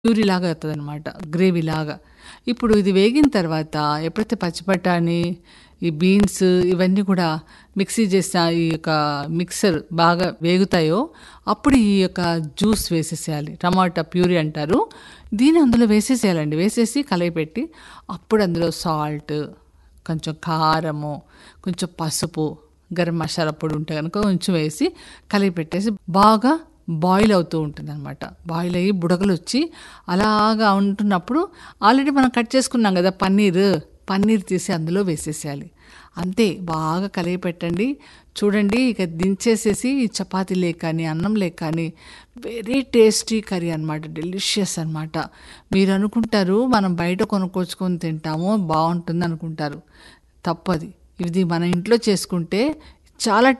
ప్యూరీలాగా అవుతుందనమాట గ్రేవీలాగా ఇప్పుడు ఇది వేగిన తర్వాత ఎప్పుడైతే పచ్చి బఠానీ ఈ బీన్స్ ఇవన్నీ కూడా మిక్సీ చేసిన ఈ యొక్క మిక్సర్ బాగా వేగుతాయో అప్పుడు ఈ యొక్క జ్యూస్ వేసేసేయాలి టమాటా ప్యూరీ అంటారు దీన్ని అందులో వేసేసేయాలండి వేసేసి కలయపెట్టి అప్పుడు అందులో సాల్ట్ కొంచెం కారము కొంచెం పసుపు గరం మసాలా పొడి ఉంటే కనుక కొంచెం వేసి కలిపి పెట్టేసి బాగా బాయిల్ అవుతూ ఉంటుంది అనమాట బాయిల్ అయ్యి బుడగలు వచ్చి అలాగా ఉంటున్నప్పుడు ఆల్రెడీ మనం కట్ చేసుకున్నాం కదా పన్నీర్ పన్నీర్ తీసి అందులో వేసేసేయాలి అంతే బాగా కలిగి పెట్టండి చూడండి ఇక దించేసేసి చపాతీ లేక కానీ అన్నం లేక కానీ వెరీ టేస్టీ కర్రీ అనమాట డెలిషియస్ అనమాట మీరు అనుకుంటారు మనం బయట కొనుక్కొచ్చుకొని తింటాము బాగుంటుంది అనుకుంటారు తప్పది ఇది మన ఇంట్లో చేసుకుంటే చాలా